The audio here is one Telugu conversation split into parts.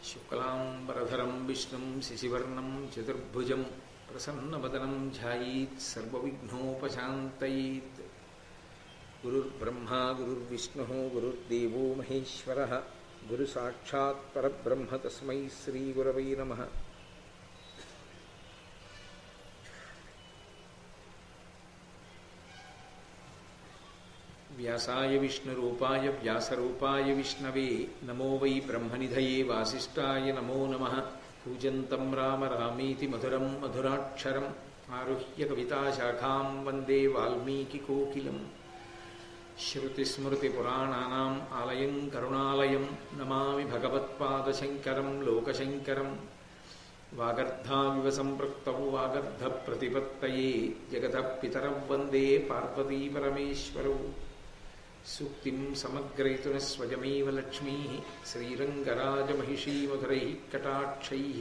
శుక్లాంబరధరం విష్ణుం శశివర్ణం చతుర్భుజం ప్రసన్నవదనం ధ్యాయీత్ సర్వవిఘ్నోపశాంతయీత్ గురుర్బ్రహ్మా గురుర్విష్ణు గురుర్దేవో మహేశ్వర గురు సాక్షాత్ పరబ్రహ్మ తస్మై శ్రీగురవై నమ వ్యాసాయ విష్ణురూపాయ వ్యాసరూపాయ విష్ణవే నమో వై బ్రహ్మనిధయే వాసిష్ఠాయ నమో నమ కూజంతం రామ రామీతి మధురం మధురాక్షరం ఆరుహ్య కవితాశాఖాం వందే వాల్మీకికోకిలం श्रुतिस्मृतिपुराणानाम् आलयं करुणालयं नमामि भगवत्पादशङ्करं लोकशङ्करं वागर्धाविव सम्पृक्तौ वागर्धप्रतिपत्तये जगतः पितरं वन्दे पार्वतीपरमेश्वरौ सूक्तिं समग्रयितुनः स्वयमेव लक्ष्मीः श्रीरङ्गराजमहिषीमधुरैः कटाक्षैः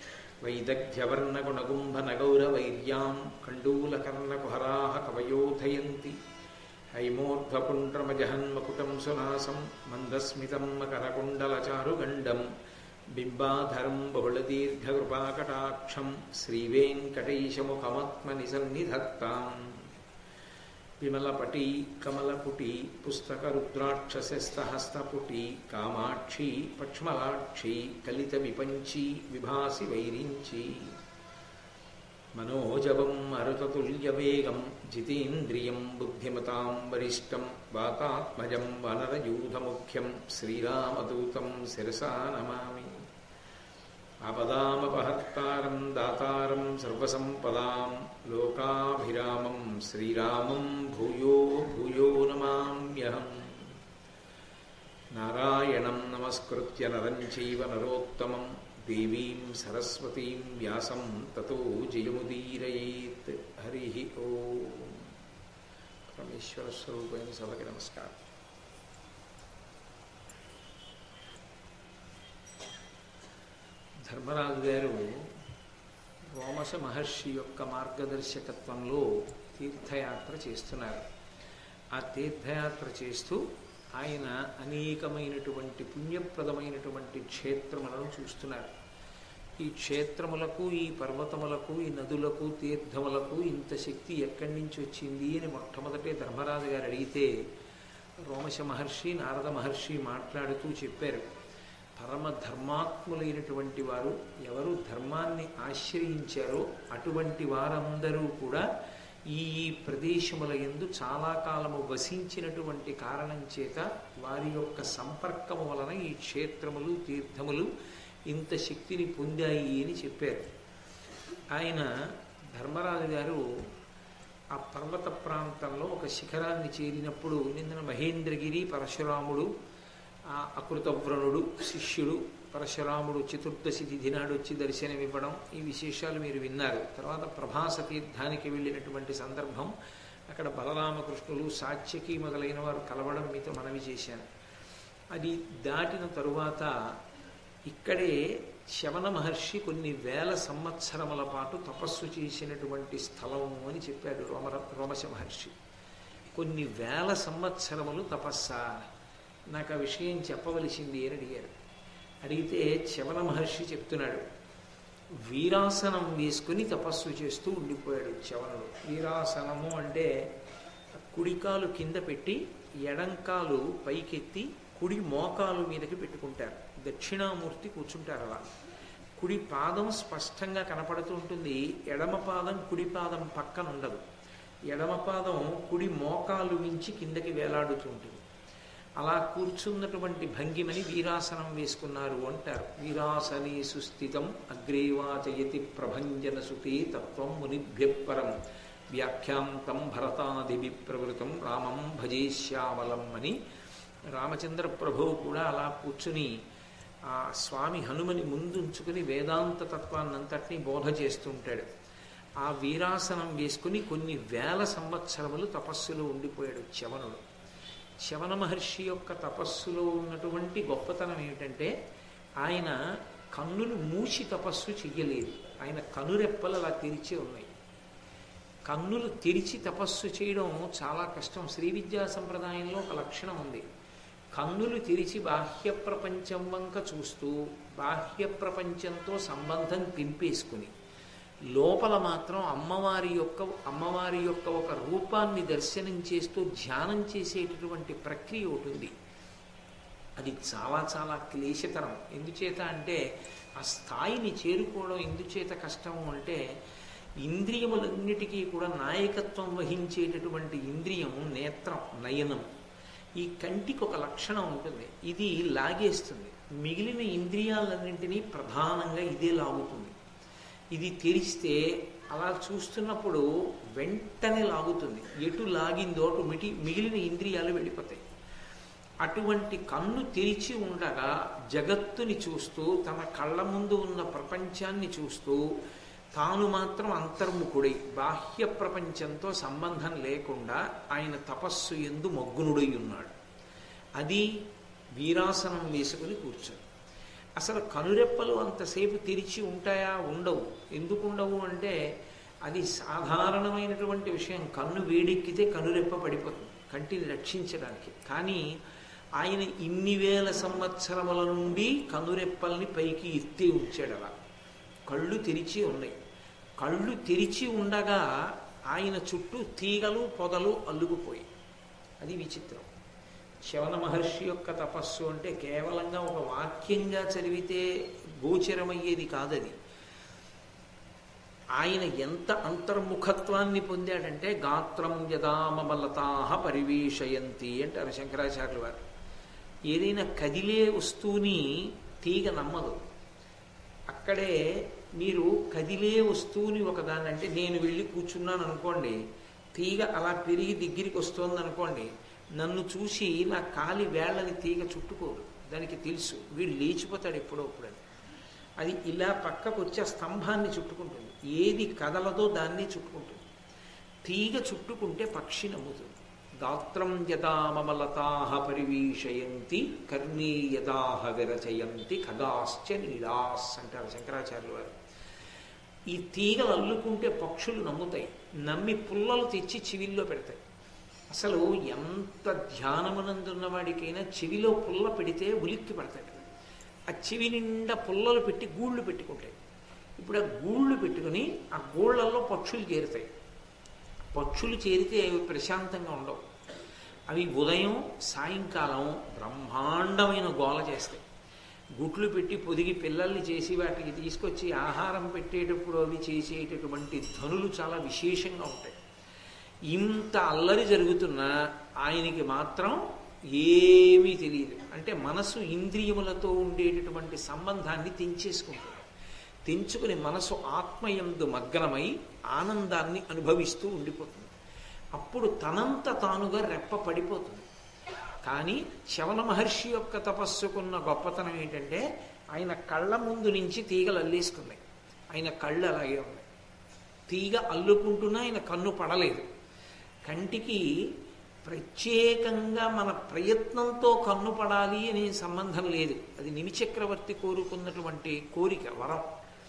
वैदग्ध्यवर्णगुणगुम्भनगौरवैर्यां कण्डूलकर्णकुहराः कवयोधयन्ति हैमोर्ध्वपुण्ड्रमजहन्मकुटं सुनासं मन्दस्मितं मकरकुण्डलचारुगण्डं बिम्बाधरं बहुलदीर्घकृपाकटाक्षं श्रीवेङ्कटैशमुखमात्मनि सन्निधत्ताम् विमलपटी कमलपुटी पुस्तकरुद्राक्षसस्तहस्तपुटी कामाक्षी पक्ष्मलाक्षी कलितविपञ्ची विभासि वैरिञ्ची मनोजवं मरुततुल्यवेगं जितेन्द्रियं बुद्धिमतां वरिष्ठं वातात्मजं वनरयूथमुख्यं श्रीरामदूतं शिरसा नमामि आपदामपहर्तारं दातारं सर्वसम्पदां लोकाभिरामं श्रीरामं भूयो भूयो नमाम्यहम् नारायणं नमस्कृत्य नरं चैव नरोत्तमम् దేవీం సరస్వతీం వ్యాసం తతో జయముదీరయేత్ హరి ఓం పరమేశ్వర స్వరూపైన సభకి నమస్కారం ధర్మరాజు గారు రోమస మహర్షి యొక్క మార్గదర్శకత్వంలో తీర్థయాత్ర చేస్తున్నారు ఆ తీర్థయాత్ర చేస్తూ ఆయన అనేకమైనటువంటి పుణ్యప్రదమైనటువంటి క్షేత్రములను చూస్తున్నారు ఈ క్షేత్రములకు ఈ పర్వతములకు ఈ నదులకు తీర్థములకు ఇంత శక్తి ఎక్కడి నుంచి వచ్చింది అని మొట్టమొదటే ధర్మరాజు గారు అడిగితే రోమశ మహర్షి నారద మహర్షి మాట్లాడుతూ చెప్పారు పరమ ధర్మాత్ములైనటువంటి వారు ఎవరు ధర్మాన్ని ఆశ్రయించారో అటువంటి వారందరూ కూడా ఈ ప్రదేశముల ఎందు చాలా కాలము వసించినటువంటి కారణం చేత వారి యొక్క సంపర్కము వలన ఈ క్షేత్రములు తీర్థములు ఇంత శక్తిని పొందాయి అని చెప్పారు ఆయన ధర్మరాజు గారు ఆ పర్వత ప్రాంతంలో ఒక శిఖరాన్ని చేరినప్పుడు నిన్న మహేంద్రగిరి పరశురాముడు ఆ అకృతవ్రణుడు శిష్యుడు పరశురాముడు చతుర్దశి తిథి నాడు వచ్చి దర్శనమివ్వడం ఈ విశేషాలు మీరు విన్నారు తర్వాత ప్రభాస తీర్థానికి వెళ్ళినటువంటి సందర్భం అక్కడ బలరామకృష్ణులు సాత్యకి మొదలైన వారు కలవడం మీతో మనవి చేశాను అది దాటిన తరువాత ఇక్కడే శవన మహర్షి కొన్ని వేల సంవత్సరముల పాటు తపస్సు చేసినటువంటి స్థలం అని చెప్పాడు రోమ రోమశ మహర్షి కొన్ని వేల సంవత్సరములు తపస్సా నాకు ఆ విషయం చెప్పవలసింది అని అడిగారు అడిగితే శవన మహర్షి చెప్తున్నాడు వీరాసనం వేసుకుని తపస్సు చేస్తూ ఉండిపోయాడు శవనుడు వీరాసనము అంటే కుడికాలు కింద పెట్టి ఎడంకాలు పైకెత్తి కుడి మోకాలు మీదకి పెట్టుకుంటారు దక్షిణామూర్తి కూర్చుంటారు అలా కుడి పాదం స్పష్టంగా కనపడుతూ ఉంటుంది ఎడమ పాదం కుడి పాదం పక్కన ఉండదు ఎడమ పాదం కుడి మోకాలు మించి కిందకి వేలాడుతూ ఉంటుంది అలా కూర్చున్నటువంటి భంగిమని వీరాసనం వేసుకున్నారు అంటారు వీరాసనే సుస్థితం అగ్రేవాచయతి ప్రభంజన సుతే తత్వం మునిభ్యపరం వ్యాఖ్యాంతం భరతాదివి ప్రవృతం రామం భజే శ్యామలం అని రామచంద్ర ప్రభువు కూడా అలా కూర్చుని ఆ స్వామి హనుమని ముందుంచుకుని వేదాంత తత్వాన్నంతటినీ బోధ చేస్తుంటాడు ఆ వీరాసనం వేసుకుని కొన్ని వేల సంవత్సరములు తపస్సులో ఉండిపోయాడు చవనుడు శవన మహర్షి యొక్క తపస్సులో ఉన్నటువంటి గొప్పతనం ఏమిటంటే ఆయన కన్నులు మూసి తపస్సు చెయ్యలేదు ఆయన కనురెప్పలు అలా తెరిచి ఉన్నాయి కన్నులు తెరిచి తపస్సు చేయడం చాలా కష్టం శ్రీ విద్యా సంప్రదాయంలో ఒక లక్షణం ఉంది కన్నులు తెరిచి బాహ్య ప్రపంచం వంక చూస్తూ బాహ్య ప్రపంచంతో సంబంధం తెంపేసుకుని లోపల మాత్రం అమ్మవారి యొక్క అమ్మవారి యొక్క ఒక రూపాన్ని దర్శనం చేస్తూ ధ్యానం చేసేటటువంటి ప్రక్రియ ఒకటి ఉంది అది చాలా చాలా క్లేశతరం ఎందుచేత అంటే ఆ స్థాయిని చేరుకోవడం ఎందుచేత కష్టము అంటే ఇంద్రియములన్నిటికీ కూడా నాయకత్వం వహించేటటువంటి ఇంద్రియం నేత్రం నయనం ఈ కంటికి ఒక లక్షణం ఉంటుంది ఇది లాగేస్తుంది మిగిలిన ఇంద్రియాలన్నింటినీ ప్రధానంగా ఇదే లాగుతుంది ఇది తెరిస్తే అలా చూస్తున్నప్పుడు వెంటనే లాగుతుంది ఎటు లాగిందో అటు మిటి మిగిలిన ఇంద్రియాలు వెళ్ళిపోతాయి అటువంటి కన్ను తెరిచి ఉండగా జగత్తుని చూస్తూ తన కళ్ళ ముందు ఉన్న ప్రపంచాన్ని చూస్తూ తాను మాత్రం అంతర్ముఖుడై బాహ్య ప్రపంచంతో సంబంధం లేకుండా ఆయన తపస్సు ఎందు మగ్గునుడై ఉన్నాడు అది వీరాసనం వేసుకుని కూర్చొని అసలు కనురెప్పలు అంతసేపు తెరిచి ఉంటాయా ఉండవు ఎందుకు ఉండవు అంటే అది సాధారణమైనటువంటి విషయం కన్ను వేడెక్కితే కనురెప్ప పడిపోతుంది కంటిని రక్షించడానికి కానీ ఆయన ఇన్ని వేల సంవత్సరముల నుండి కనురెప్పల్ని పైకి ఎత్తి ఉంచాడు అలా కళ్ళు తెరిచి ఉన్నాయి కళ్ళు తెరిచి ఉండగా ఆయన చుట్టూ తీగలు పొదలు అల్లుకుపోయి అది విచిత్రం శవన మహర్షి యొక్క తపస్సు అంటే కేవలంగా ఒక వాక్యంగా చదివితే గోచరమయ్యేది కాదది ఆయన ఎంత అంతర్ముఖత్వాన్ని పొందాడంటే గాత్రం యదామలతాహ పరివేషయంతి అంటారు శంకరాచార్యుల వారు ఏదైనా కదిలే వస్తువుని తీగ నమ్మదు అక్కడే మీరు కదిలే వస్తువుని ఒకదాన్ని అంటే నేను వెళ్ళి కూర్చున్నాను అనుకోండి తీగ అలా పెరిగి దగ్గరికి వస్తోంది అనుకోండి నన్ను చూసి నా కాలి వేళ్ళని తీగ చుట్టుకోదు దానికి తెలుసు వీడు లేచిపోతాడు ఎప్పుడో అప్పుడని అది ఇలా పక్కకు వచ్చే స్తంభాన్ని చుట్టుకుంటుంది ఏది కదలదో దాన్ని చుట్టుకుంటుంది తీగ చుట్టుకుంటే పక్షి నమ్ముతుంది గాత్రం యదామలతాహ పరివీషయంతి కర్ణీ యదాహ విరచయంతి ఖగాశ్చ నీలాస్ అంటారు శంకరాచార్యుల వారు ఈ తీగలు అల్లుకుంటే పక్షులు నమ్ముతాయి నమ్మి పుల్లలు తెచ్చి చెవిల్లో పెడతాయి అసలు ఎంత ధ్యానమునందున్న వాడికైనా చెవిలో పుల్ల పెడితే ఉలిక్కి పడతాడు ఆ చెవి నిండా పుల్లలు పెట్టి గూళ్ళు పెట్టుకుంటాయి ఇప్పుడు ఆ గూళ్ళు పెట్టుకుని ఆ గూళ్ళల్లో పక్షులు చేరుతాయి పక్షులు చేరితే అవి ప్రశాంతంగా ఉండవు అవి ఉదయం సాయంకాలం బ్రహ్మాండమైన గోల చేస్తాయి గుట్లు పెట్టి పొదిగి పిల్లల్ని చేసి వాటికి తీసుకొచ్చి ఆహారం పెట్టేటప్పుడు అవి చేసేటటువంటి ధనులు చాలా విశేషంగా ఉంటాయి ఇంత అల్లరి జరుగుతున్నా ఆయనకి మాత్రం ఏమీ తెలియదు అంటే మనసు ఇంద్రియములతో ఉండేటటువంటి సంబంధాన్ని తెంచేసుకుంటుంది తెంచుకుని మనసు ఆత్మయందు మగ్నమై ఆనందాన్ని అనుభవిస్తూ ఉండిపోతుంది అప్పుడు తనంత తానుగా రెప్ప పడిపోతుంది కానీ శవన మహర్షి యొక్క తపస్సుకున్న గొప్పతనం ఏంటంటే ఆయన కళ్ళ ముందు నుంచి తీగలు అల్లేసుకున్నాయి ఆయన కళ్ళు అలాగే ఉన్నాయి తీగ అల్లుకుంటున్నా ఆయన కన్ను పడలేదు కంటికి ప్రత్యేకంగా మన ప్రయత్నంతో కన్ను పడాలి అనే సంబంధం లేదు అది నిమిచక్రవర్తి కోరుకున్నటువంటి కోరిక వరం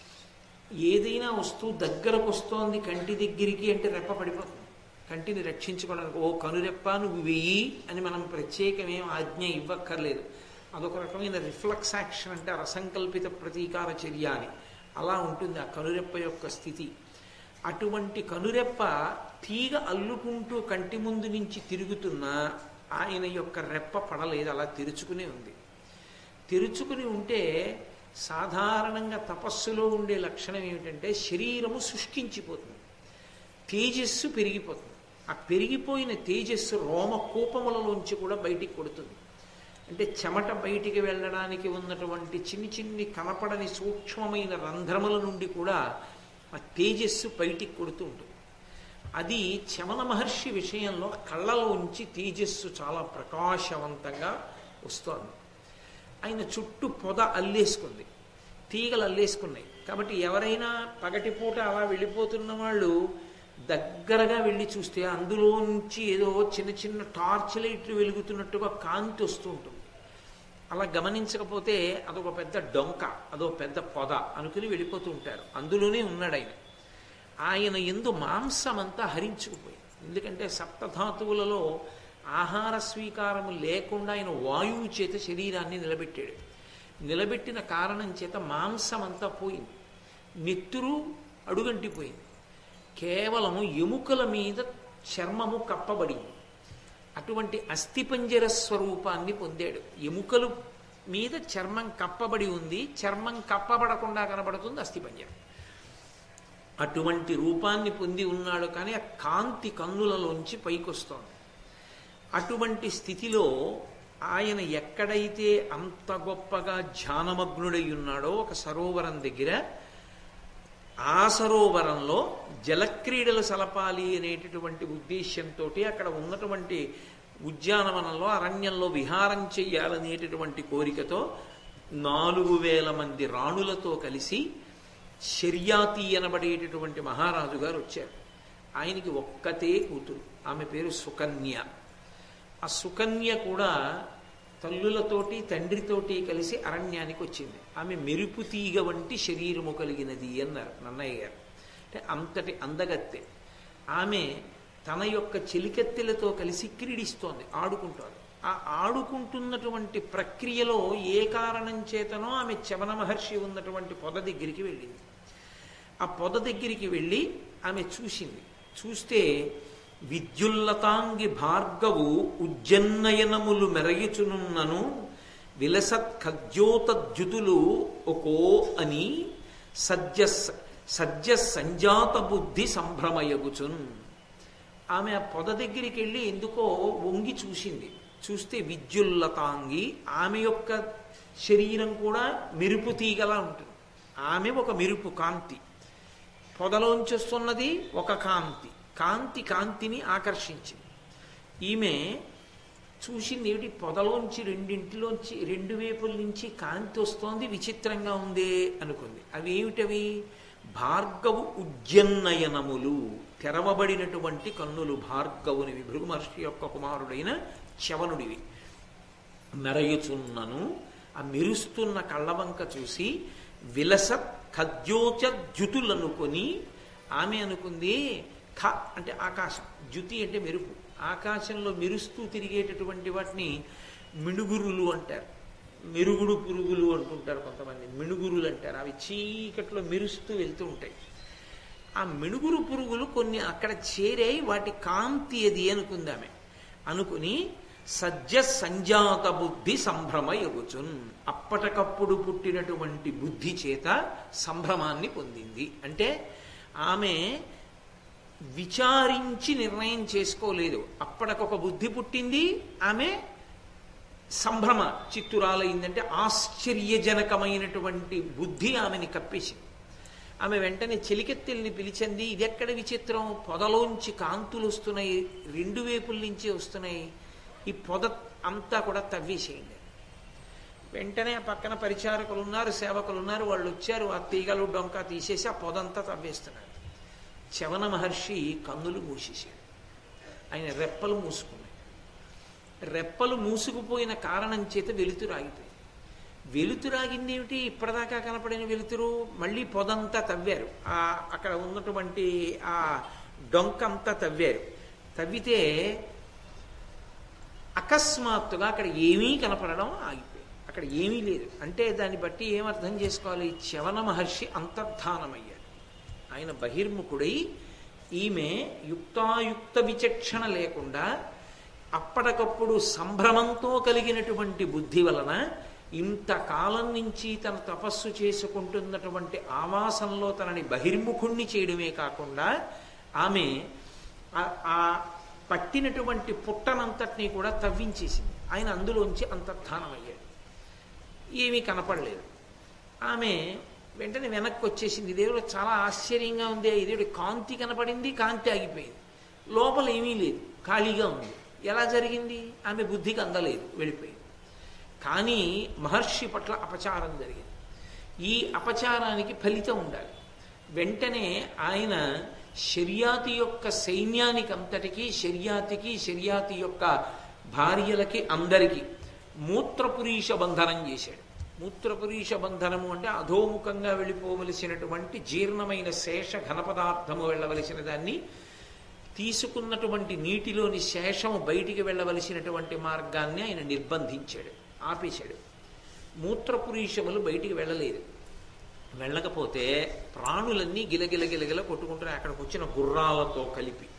ఏదైనా వస్తువు దగ్గరకు వస్తోంది కంటి దగ్గరికి అంటే రెప్ప పడిపోతుంది కంటిని రక్షించుకోవడానికి ఓ కనురెప్ప నువ్వు వెయ్యి అని మనం ప్రత్యేకమేం ఆజ్ఞ ఇవ్వక్కర్లేదు అదొక రకమైన రిఫ్లక్స్ యాక్షన్ అంటే అసంకల్పిత ప్రతీకార చర్య అని అలా ఉంటుంది ఆ కనురెప్ప యొక్క స్థితి అటువంటి కనురెప్ప తీగ అల్లుకుంటూ కంటి ముందు నుంచి తిరుగుతున్నా ఆయన యొక్క రెప్ప పడలేదు అలా తెరుచుకునే ఉంది తెరుచుకుని ఉంటే సాధారణంగా తపస్సులో ఉండే లక్షణం ఏమిటంటే శరీరము శుష్కించిపోతుంది తేజస్సు పెరిగిపోతుంది ఆ పెరిగిపోయిన తేజస్సు రోమ కూపములలోంచి కూడా బయటికి కొడుతుంది అంటే చెమట బయటికి వెళ్ళడానికి ఉన్నటువంటి చిన్ని చిన్ని కనపడని సూక్ష్మమైన రంధ్రముల నుండి కూడా ఆ తేజస్సు బయటికి కొడుతూ ఉంటుంది అది చమన మహర్షి విషయంలో కళ్ళలోంచి తేజస్సు చాలా ప్రకాశవంతంగా వస్తోంది ఆయన చుట్టూ పొద అల్లేసుకుంది తీగలు అల్లేసుకున్నాయి కాబట్టి ఎవరైనా పగటిపూట అలా వెళ్ళిపోతున్న వాళ్ళు దగ్గరగా వెళ్ళి చూస్తే అందులోంచి ఏదో చిన్న చిన్న టార్చ్ లైట్లు వెలుగుతున్నట్టుగా కాంతి వస్తూ ఉంటుంది అలా గమనించకపోతే అదొక పెద్ద డొంక అదో పెద్ద పొద అనుకుని వెళ్ళిపోతూ ఉంటారు అందులోనే ఉన్నాడు ఆయన ఆయన ఎందు మాంసమంతా హరించుకుపోయింది ఎందుకంటే సప్తధాతువులలో ఆహార స్వీకారము లేకుండా ఆయన వాయువు చేత శరీరాన్ని నిలబెట్టాడు నిలబెట్టిన కారణం చేత మాంసం అంతా పోయింది నెత్తురు అడుగంటిపోయింది కేవలం ఎముకల మీద చర్మము కప్పబడింది అటువంటి అస్థిపంజర స్వరూపాన్ని పొందాడు ఎముకలు మీద చర్మం కప్పబడి ఉంది చర్మం కప్పబడకుండా కనబడుతుంది అస్థిపంజరం అటువంటి రూపాన్ని పొంది ఉన్నాడు కానీ ఆ కాంతి కన్నులలోంచి పైకొస్తోంది అటువంటి స్థితిలో ఆయన ఎక్కడైతే అంత గొప్పగా ధ్యానమగ్నుడై ఉన్నాడో ఒక సరోవరం దగ్గర ఆ సరోవరంలో జలక్రీడలు సలపాలి అనేటటువంటి ఉద్దేశ్యంతో అక్కడ ఉన్నటువంటి ఉద్యానవనంలో అరణ్యంలో విహారం చెయ్యాలనేటటువంటి కోరికతో నాలుగు వేల మంది రాణులతో కలిసి శర్యాతి అనబడేటటువంటి మహారాజు గారు వచ్చారు ఆయనకి ఒక్కతే కూతురు ఆమె పేరు సుకన్య ఆ సుకన్య కూడా తల్లులతోటి తండ్రితోటి కలిసి అరణ్యానికి వచ్చింది ఆమె మెరుపు తీగ వంటి శరీరము కలిగినది అన్నారు నన్నయ్య గారు అంటే అంతటి అందగత్తె ఆమె తన యొక్క చెలికత్తెలతో కలిసి క్రీడిస్తోంది ఆడుకుంటోంది ఆ ఆడుకుంటున్నటువంటి ప్రక్రియలో ఏ కారణం చేతనో ఆమె చవన మహర్షి ఉన్నటువంటి పొద దగ్గరికి వెళ్ళింది ఆ పొద దగ్గరికి వెళ్ళి ఆమె చూసింది చూస్తే విద్యుల్లతాంగి భార్గవు ఉజ్జన్నయనములు మెరయుచునున్నను విలసత్ ఖద్యోతద్యుతులు ఒకో అని సజ్జ సజ్జ సంజాత బుద్ధి సంభ్రమయగుచున్ ఆమె ఆ పొద దగ్గరికి వెళ్ళి ఎందుకో వంగి చూసింది చూస్తే విద్యుల్లతాంగి ఆమె యొక్క శరీరం కూడా మెరుపు తీగలా ఉంటుంది ఆమె ఒక మెరుపు కాంతి పొదలోంచి వస్తున్నది ఒక కాంతి కాంతి కాంతిని ఆకర్షించింది ఈమె చూసింది ఏమిటి పొదలోంచి రెండింటిలోంచి రెండు వైపుల నుంచి కాంతి వస్తోంది విచిత్రంగా ఉందే అనుకుంది అవి ఏమిటవి భార్గవు ఉజ్జన్నయనములు తెరవబడినటువంటి కన్నులు భార్గవునివి భృగు మహర్షి యొక్క కుమారుడైన చవనుడివి మెరయుచున్నను ఆ మెరుస్తున్న కళ్ళవంక చూసి విలసత్ ఖద్యోచ జుతులనుకొని ఆమె అనుకుంది ఖ అంటే ఆకాశం జుతి అంటే మెరుపు ఆకాశంలో మెరుస్తూ తిరిగేటటువంటి వాటిని మిణుగురులు అంటారు మెరుగుడు పురుగులు అంటుంటారు కొంతమంది మిణుగురులు అంటారు అవి చీకట్లో మెరుస్తూ వెళ్తూ ఉంటాయి ఆ మిణుగురు పురుగులు కొన్ని అక్కడ చేరాయి వాటి కాంతి అది అనుకుంది ఆమె అనుకుని సజ్జ సంజాత బుద్ధి సంభ్రమ ఎగుచున్ అప్పటికప్పుడు పుట్టినటువంటి బుద్ధి చేత సంభ్రమాన్ని పొందింది అంటే ఆమె విచారించి నిర్ణయం చేసుకోలేదు అప్పటికొక బుద్ధి పుట్టింది ఆమె సంభ్రమ చిత్తురాలైందంటే ఆశ్చర్యజనకమైనటువంటి బుద్ధి ఆమెని కప్పేసింది ఆమె వెంటనే చెలికెత్తెల్ని పిలిచింది ఇది ఎక్కడ విచిత్రం పొదలోంచి కాంతులు వస్తున్నాయి రెండు వైపుల నుంచి వస్తున్నాయి ఈ పొద అంతా కూడా తవ్వేసేయండి వెంటనే ఆ పక్కన పరిచారకులు ఉన్నారు సేవకులు ఉన్నారు వాళ్ళు వచ్చారు ఆ తీగలు డొంక తీసేసి ఆ పొదంతా తవ్వేస్తున్నారు చవన మహర్షి కన్నులు మూసేశాడు ఆయన రెప్పలు మూసుకున్నాయి రెప్పలు మూసుకుపోయిన కారణం చేత వెలుతురు ఆగిపోయింది వెలుతురాగింది ఏమిటి ఇప్పటిదాకా కనపడిన వెలుతురు మళ్ళీ పొదంతా తవ్వారు ఆ అక్కడ ఉన్నటువంటి ఆ డొంక అంతా తవ్వారు తవ్వితే అకస్మాత్తుగా అక్కడ ఏమీ కనపడడం ఆగిపోయింది అక్కడ ఏమీ లేదు అంటే దాన్ని బట్టి ఏమర్థం చేసుకోవాలి చవన మహర్షి అంతర్ధానమయ్యాడు ఆయన బహిర్ముఖుడై ఈమె యుక్తాయుక్త విచక్షణ లేకుండా అప్పటికప్పుడు సంభ్రమంతో కలిగినటువంటి బుద్ధి వలన ఇంతకాలం నుంచి తన తపస్సు చేసుకుంటున్నటువంటి ఆవాసంలో తనని బహిర్ముఖుణ్ణి చేయడమే కాకుండా ఆమె ఆ పట్టినటువంటి పుట్టనంతటినీ కూడా తవ్వించేసింది ఆయన అందులోంచి అంతర్ధానమయ్యాడు ఏమీ కనపడలేదు ఆమె వెంటనే వెనక్కి వచ్చేసింది దేవుడు చాలా ఆశ్చర్యంగా ఉంది ఇదేవిడు కాంతి కనపడింది కాంతి ఆగిపోయింది లోపల ఏమీ లేదు ఖాళీగా ఉంది ఎలా జరిగింది ఆమె బుద్ధికి అందలేదు వెళ్ళిపోయింది కానీ మహర్షి పట్ల అపచారం జరిగింది ఈ అపచారానికి ఫలితం ఉండాలి వెంటనే ఆయన శర్యాతి యొక్క సైన్యానికి అంతటికీ శర్యాతికి శర్యాతి యొక్క భార్యలకి అందరికీ మూత్రపురీష బంధనం చేశాడు మూత్రపురీష బంధనము అంటే అధోముఖంగా వెళ్ళిపోవలసినటువంటి జీర్ణమైన శేష ఘన పదార్థము వెళ్ళవలసిన దాన్ని తీసుకున్నటువంటి నీటిలోని శేషము బయటికి వెళ్ళవలసినటువంటి మార్గాన్ని ఆయన నిర్బంధించాడు ఆపేశాడు మూత్రపురీషములు బయటికి వెళ్ళలేదు వెళ్ళకపోతే ప్రాణులన్నీ గిలగిల గిలగిల కొట్టుకుంటున్నాయి అక్కడికి వచ్చిన గుర్రాలతో కలిపి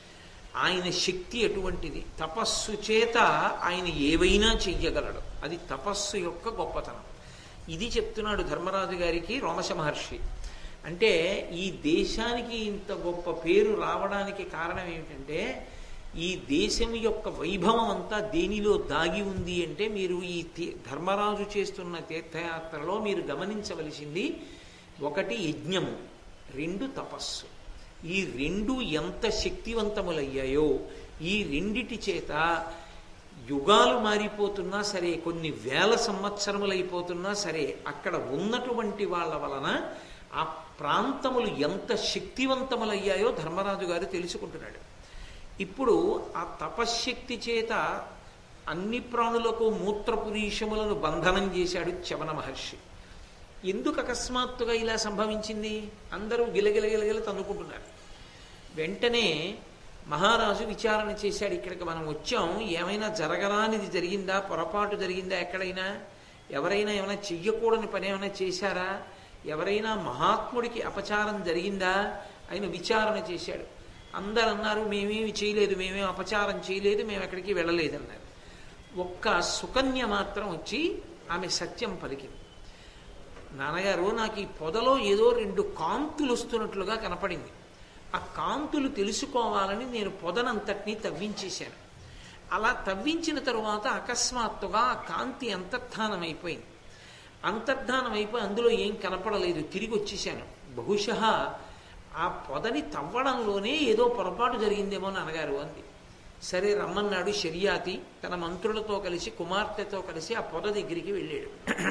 ఆయన శక్తి ఎటువంటిది తపస్సు చేత ఆయన ఏవైనా చెయ్యగలడు అది తపస్సు యొక్క గొప్పతనం ఇది చెప్తున్నాడు ధర్మరాజు గారికి రోమశ మహర్షి అంటే ఈ దేశానికి ఇంత గొప్ప పేరు రావడానికి కారణం ఏమిటంటే ఈ దేశం యొక్క వైభవం అంతా దేనిలో దాగి ఉంది అంటే మీరు ఈ తీ- ధర్మరాజు చేస్తున్న తీర్థయాత్రలో మీరు గమనించవలసింది ఒకటి యజ్ఞము రెండు తపస్సు ఈ రెండు ఎంత శక్తివంతములయ్యాయో ఈ రెండిటి చేత యుగాలు మారిపోతున్నా సరే కొన్ని వేల సంవత్సరములైపోతున్నా సరే అక్కడ ఉన్నటువంటి వాళ్ళ వలన ఆ ప్రాంతములు ఎంత శక్తివంతములయ్యాయో ధర్మరాజు గారు తెలుసుకుంటున్నాడు ఇప్పుడు ఆ తపశ్శక్తి చేత అన్ని ప్రాణులకు మూత్రపురీషములను బంధనం చేశాడు చవన మహర్షి ఎందుకు అకస్మాత్తుగా ఇలా సంభవించింది అందరూ గిలగిల గిలగిల తన్నుకుంటున్నారు వెంటనే మహారాజు విచారణ చేశాడు ఇక్కడికి మనం వచ్చాం ఏమైనా జరగరానిది జరిగిందా పొరపాటు జరిగిందా ఎక్కడైనా ఎవరైనా ఏమైనా చెయ్యకూడని పని ఏమైనా చేశారా ఎవరైనా మహాత్ముడికి అపచారం జరిగిందా ఆయన విచారణ చేశాడు అందరు అన్నారు మేమేమి చేయలేదు మేమేం అపచారం చేయలేదు మేము ఎక్కడికి వెళ్ళలేదన్నారు ఒక్క సుకన్య మాత్రం వచ్చి ఆమె సత్యం పలికింది నాన్నగారు నాకు ఈ పొదలో ఏదో రెండు కాంతులు వస్తున్నట్లుగా కనపడింది ఆ కాంతులు తెలుసుకోవాలని నేను పొదనంతటినీ తవ్వించేశాను అలా తవ్వించిన తరువాత అకస్మాత్తుగా ఆ కాంతి అంతర్ధానం అయిపోయింది అంతర్ధానం అయిపోయి అందులో ఏం కనపడలేదు తిరిగి వచ్చేసాను బహుశः ఆ పొదని తవ్వడంలోనే ఏదో పొరపాటు జరిగిందేమో నాన్నగారు అంది సరే రమ్మన్నాడు శర్యాతి తన మంత్రులతో కలిసి కుమార్తెతో కలిసి ఆ పొద దగ్గరికి వెళ్ళాడు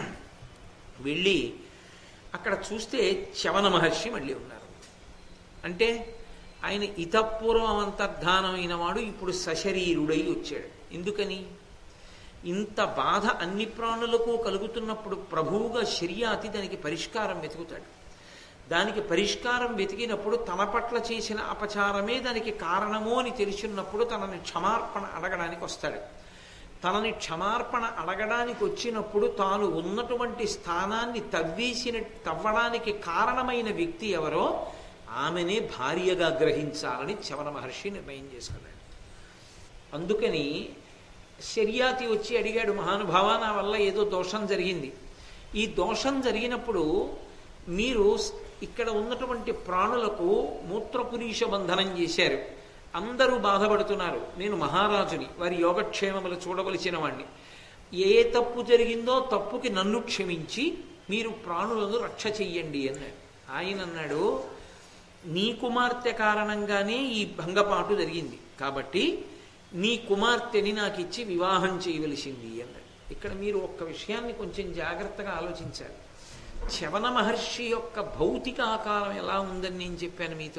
వెళ్ళి అక్కడ చూస్తే చవన మహర్షి మళ్ళీ ఉన్నారు అంటే ఆయన ఇతపూర్వం అంతర్ధానమైన వాడు ఇప్పుడు సశరీరుడై వచ్చాడు ఎందుకని ఇంత బాధ అన్ని ప్రాణులకు కలుగుతున్నప్పుడు ప్రభువుగా శర్యాతి దానికి పరిష్కారం వెతుకుతాడు దానికి పరిష్కారం వెతికినప్పుడు తన పట్ల చేసిన అపచారమే దానికి కారణము అని తెలిసినప్పుడు తనని క్షమార్పణ అడగడానికి వస్తాడు తనని క్షమార్పణ అడగడానికి వచ్చినప్పుడు తాను ఉన్నటువంటి స్థానాన్ని తవ్వేసిన తవ్వడానికి కారణమైన వ్యక్తి ఎవరో ఆమెనే భార్యగా గ్రహించాలని చవన మహర్షి నిర్ణయం చేసుకున్నాడు అందుకని శర్యాతి వచ్చి అడిగాడు మహానుభావ నా వల్ల ఏదో దోషం జరిగింది ఈ దోషం జరిగినప్పుడు మీరు ఇక్కడ ఉన్నటువంటి ప్రాణులకు మూత్రపురీష బంధనం చేశారు అందరూ బాధపడుతున్నారు నేను మహారాజుని వారి యోగక్షేమములు చూడవలసిన వాణ్ణి ఏ తప్పు జరిగిందో తప్పుకి నన్ను క్షమించి మీరు ప్రాణులను రక్ష చెయ్యండి అన్నాడు ఆయన అన్నాడు నీ కుమార్తె కారణంగానే ఈ భంగపాటు జరిగింది కాబట్టి నీ కుమార్తెని నాకు ఇచ్చి వివాహం చేయవలసింది అన్నాడు ఇక్కడ మీరు ఒక్క విషయాన్ని కొంచెం జాగ్రత్తగా ఆలోచించాలి చవన మహర్షి యొక్క భౌతిక ఆకారం ఎలా ఉందని నేను చెప్పాను మీతో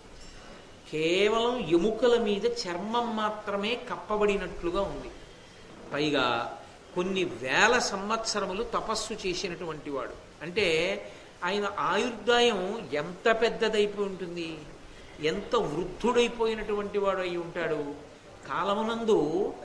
కేవలం ఎముకల మీద చర్మం మాత్రమే కప్పబడినట్లుగా ఉంది పైగా కొన్ని వేల సంవత్సరములు తపస్సు చేసినటువంటి వాడు అంటే ఆయన ఆయుర్దాయం ఎంత పెద్దదైపోయి ఉంటుంది ఎంత వృద్ధుడైపోయినటువంటి వాడు అయి ఉంటాడు కాలమునందు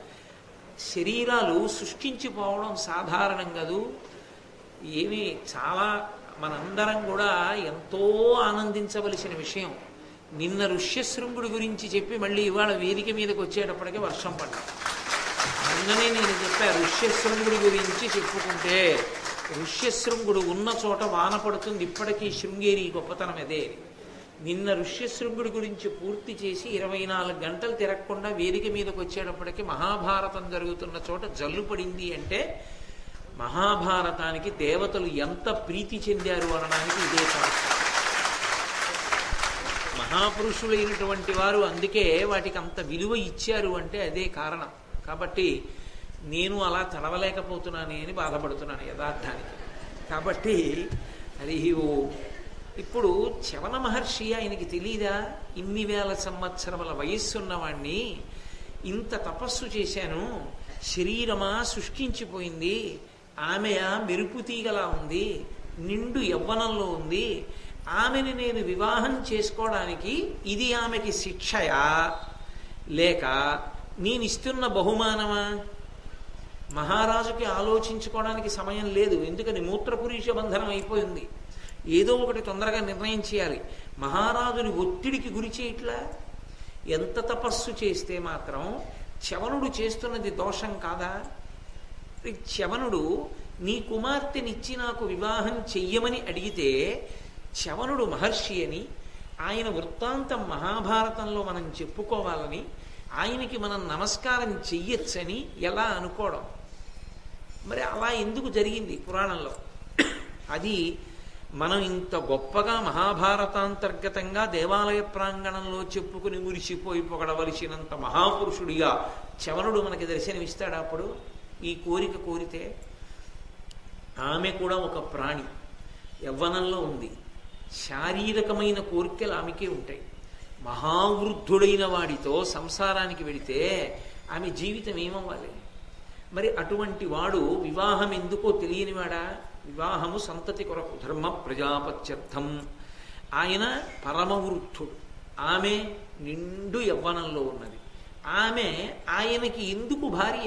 శరీరాలు సృష్టించిపోవడం సాధారణం కాదు ఏమి చాలా మనందరం కూడా ఎంతో ఆనందించవలసిన విషయం నిన్న ఋష్యశృంగుడి గురించి చెప్పి మళ్ళీ ఇవాళ వేదిక మీదకి వచ్చేటప్పటికే వర్షం పడ్డా నిన్ననే నేను చెప్పా ఋష్యశృంగుడి గురించి చెప్పుకుంటే ఋష్యశృంగుడు ఉన్న చోట వాన పడుతుంది ఇప్పటికీ శృంగేరి గొప్పతనం అదే నిన్న ఋష్యశృంగుడి గురించి పూర్తి చేసి ఇరవై నాలుగు గంటలు తిరగకుండా వేదిక మీదకి వచ్చేటప్పటికి మహాభారతం జరుగుతున్న చోట జల్లు పడింది అంటే మహాభారతానికి దేవతలు ఎంత ప్రీతి చెందారు అనడానికి ఇదే కారణం మహాపురుషులైనటువంటి వారు అందుకే వాటికి అంత విలువ ఇచ్చారు అంటే అదే కారణం కాబట్టి నేను అలా తడవలేకపోతున్నానే అని బాధపడుతున్నాను యథార్థానికి కాబట్టి హరి ఓ ఇప్పుడు చవన మహర్షి ఆయనకి తెలీదా ఇన్ని వేల సంవత్సరముల వయస్సున్నవాణ్ణి ఇంత తపస్సు చేశాను శరీరమా శుష్కించిపోయింది ఆమె మెరుపు తీగలా ఉంది నిండు యవ్వనంలో ఉంది ఆమెని నేను వివాహం చేసుకోవడానికి ఇది ఆమెకి శిక్షయా లేక నేను ఇస్తున్న బహుమానమా మహారాజుకి ఆలోచించుకోవడానికి సమయం లేదు ఎందుకని మూత్రపురీష బంధనం అయిపోయింది ఏదో ఒకటి తొందరగా నిర్ణయం చేయాలి మహారాజుని ఒత్తిడికి గురి చేయట్లా ఎంత తపస్సు చేస్తే మాత్రం చవనుడు చేస్తున్నది దోషం కాదా ఈ చవనుడు నీ కుమార్తెనిచ్చి నాకు వివాహం చెయ్యమని అడిగితే చవనుడు మహర్షి అని ఆయన వృత్తాంతం మహాభారతంలో మనం చెప్పుకోవాలని ఆయనకి మనం నమస్కారం చెయ్యొచ్చని ఎలా అనుకోవడం మరి అలా ఎందుకు జరిగింది పురాణంలో అది మనం ఇంత గొప్పగా మహాభారతాంతర్గతంగా దేవాలయ ప్రాంగణంలో చెప్పుకుని మురిసిపోయి పొగడవలసినంత మహాపురుషుడిగా చవనుడు మనకి దర్శనమిస్తాడు అప్పుడు ఈ కోరిక కోరితే ఆమె కూడా ఒక ప్రాణి యవ్వనంలో ఉంది శారీరకమైన కోరికలు ఆమెకే ఉంటాయి మహావృద్ధుడైన వాడితో సంసారానికి వెడితే ఆమె జీవితం ఏమవ్వాలి మరి అటువంటి వాడు వివాహం ఎందుకో తెలియనివాడా వివాహము సంతతి కొరకు ధర్మ ప్రజాపత్యర్థం ఆయన పరమవృద్ధుడు ఆమె నిండు యవ్వనంలో ఉన్నది ఆమె ఆయనకి ఎందుకు భార్య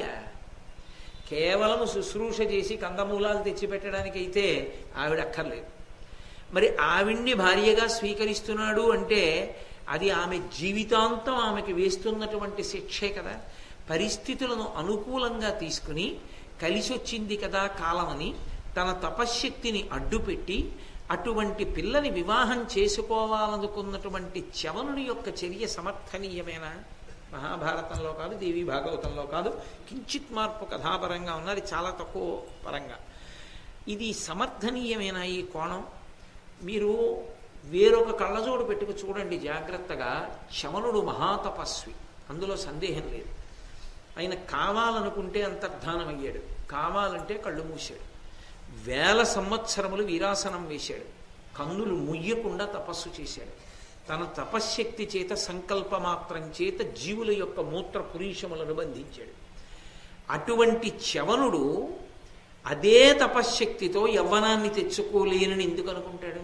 కేవలం శుశ్రూష చేసి కందమూలాలు తెచ్చిపెట్టడానికి అయితే ఆవిడ అక్కర్లేదు మరి ఆవిడ్ని భార్యగా స్వీకరిస్తున్నాడు అంటే అది ఆమె జీవితాంతం ఆమెకి వేస్తున్నటువంటి శిక్షే కదా పరిస్థితులను అనుకూలంగా తీసుకుని కలిసి వచ్చింది కదా కాలమని తన తపశ్శక్తిని అడ్డుపెట్టి అటువంటి పిల్లని వివాహం చేసుకోవాలనుకున్నటువంటి చవనుని యొక్క చర్య సమర్థనీయమేనా మహాభారతంలో కాదు దేవి భాగవతంలో కాదు కించిత్ మార్పు కథాపరంగా ఉన్నది చాలా తక్కువ పరంగా ఇది సమర్థనీయమైన ఈ కోణం మీరు వేరొక కళ్ళజోడు పెట్టుకు చూడండి జాగ్రత్తగా శమనుడు మహాతపస్వి అందులో సందేహం లేదు ఆయన కావాలనుకుంటే అంతర్ధానం అయ్యాడు కావాలంటే కళ్ళు మూశాడు వేల సంవత్సరములు వీరాసనం వేశాడు కన్నులు ముయ్యకుండా తపస్సు చేశాడు తన తపశ్శక్తి చేత సంకల్పమాత్రం చేత జీవుల యొక్క మూత్ర పురీషములను బంధించాడు అటువంటి చవనుడు అదే తపశ్శక్తితో యవ్వనాన్ని తెచ్చుకోలేనని ఎందుకు అనుకుంటాడు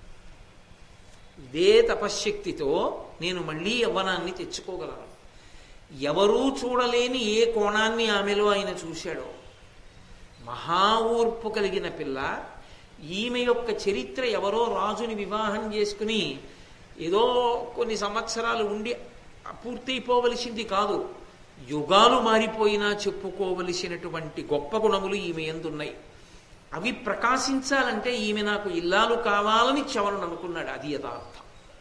ఇదే తపశ్శక్తితో నేను మళ్ళీ యవ్వనాన్ని తెచ్చుకోగలను ఎవరూ చూడలేని ఏ కోణాన్ని ఆమెలో ఆయన చూశాడో మహా ఊర్పు కలిగిన పిల్ల ఈమె యొక్క చరిత్ర ఎవరో రాజుని వివాహం చేసుకుని ఏదో కొన్ని సంవత్సరాలు ఉండి పూర్తయిపోవలసింది కాదు యుగాలు మారిపోయినా చెప్పుకోవలసినటువంటి గొప్ప గుణములు ఈమె ఎందున్నాయి అవి ప్రకాశించాలంటే ఈమె నాకు ఇల్లాలు కావాలని చవనుడు అనుకున్నాడు అది యథార్థం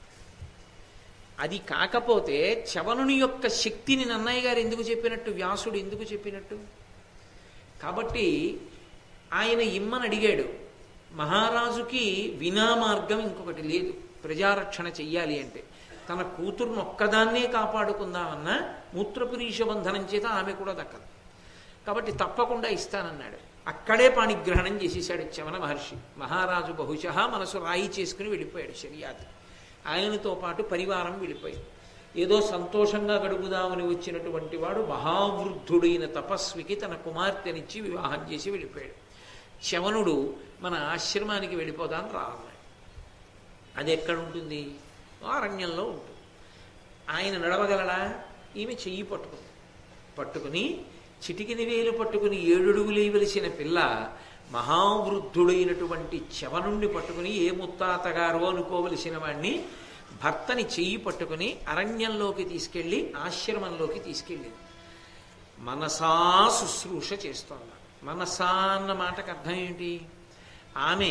అది కాకపోతే చవనుని యొక్క శక్తిని నన్నయ్య గారు ఎందుకు చెప్పినట్టు వ్యాసుడు ఎందుకు చెప్పినట్టు కాబట్టి ఆయన ఇమ్మని అడిగాడు మహారాజుకి వినా మార్గం ఇంకొకటి లేదు ప్రజారక్షణ చెయ్యాలి అంటే తన కూతురును ఒక్కదాన్నే కాపాడుకుందామన్నా మూత్రపురీష బంధనం చేత ఆమె కూడా దక్కదు కాబట్టి తప్పకుండా ఇస్తానన్నాడు అక్కడే పాణిగ్రహణం చేసేసాడు చవన మహర్షి మహారాజు బహుశా మనసు రాయి చేసుకుని వెళ్ళిపోయాడు శర్యాది ఆయనతో పాటు పరివారం వెళ్ళిపోయింది ఏదో సంతోషంగా గడుపుదామని వచ్చినటువంటి వాడు మహావృద్ధుడైన తపస్వికి తన కుమార్తెనిచ్చి వివాహం చేసి వెళ్ళిపోయాడు శవనుడు మన ఆశ్రమానికి వెళ్ళిపోదాం రా అన్నాడు అది ఎక్కడ ఉంటుంది అరణ్యంలో ఉంటుంది ఆయన నడవగలడా ఈమె చెయ్యి పట్టుకుంది పట్టుకుని చిటికిని వేలు పట్టుకుని ఏడుగులేవలసిన పిల్ల మహావృద్ధుడైనటువంటి చవనుండి పట్టుకుని ఏ ముత్తాతగారో అనుకోవలసిన వాణ్ణి భర్తని చెయ్యి పట్టుకుని అరణ్యంలోకి తీసుకెళ్ళి ఆశ్రమంలోకి తీసుకెళ్ళింది మనసా శుశ్రూష చేస్తోంది మనసా అన్న మాటకు అర్థం ఏంటి ఆమె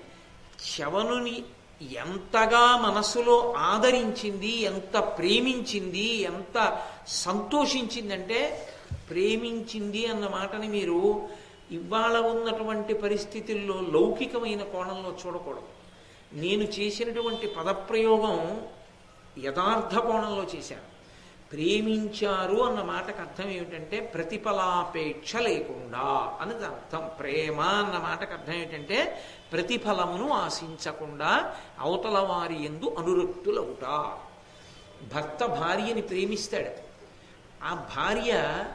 చవనుని ఎంతగా మనసులో ఆదరించింది ఎంత ప్రేమించింది ఎంత సంతోషించిందంటే ప్రేమించింది అన్న మాటని మీరు ఇవాళ ఉన్నటువంటి పరిస్థితుల్లో లౌకికమైన కోణంలో చూడకూడదు నేను చేసినటువంటి పదప్రయోగం యథార్థ కోణంలో చేశాను ప్రేమించారు అన్న మాటకు అర్థం ఏమిటంటే ప్రతిఫలాపేక్ష లేకుండా అనేది అర్థం ప్రేమ అన్న మాటకు అర్థం ఏంటంటే ప్రతిఫలమును ఆశించకుండా అవతల వారి ఎందు అనురక్తులవుట భర్త భార్యని ప్రేమిస్తాడు ఆ భార్య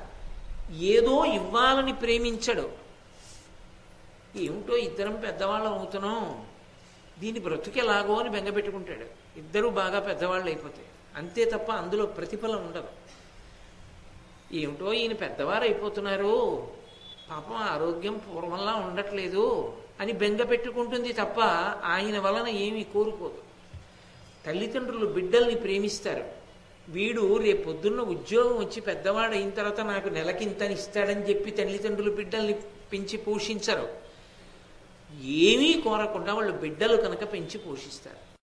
ఏదో ఇవ్వాలని ప్రేమించడు ఏమిటో ఇద్దరం పెద్దవాళ్ళం అవుతున్నాం దీని బ్రతుకెలాగో అని బెంగ పెట్టుకుంటాడు ఇద్దరూ బాగా పెద్దవాళ్ళు అయిపోతాయి అంతే తప్ప అందులో ప్రతిఫలం ఉండదు ఏమిటో ఈయన పెద్దవారు అయిపోతున్నారు పాపం ఆరోగ్యం పూర్వంలా ఉండట్లేదు అని బెంగ పెట్టుకుంటుంది తప్ప ఆయన వలన ఏమీ కోరుకోదు తల్లిదండ్రులు బిడ్డల్ని ప్రేమిస్తారు వీడు రేపు పొద్దున్న ఉద్యోగం వచ్చి పెద్దవాడు అయిన తర్వాత నాకు నెలకింతని ఇస్తాడని చెప్పి తల్లిదండ్రులు బిడ్డల్ని పెంచి పోషించరు ఏమీ కోరకుండా వాళ్ళు బిడ్డలు కనుక పెంచి పోషిస్తారు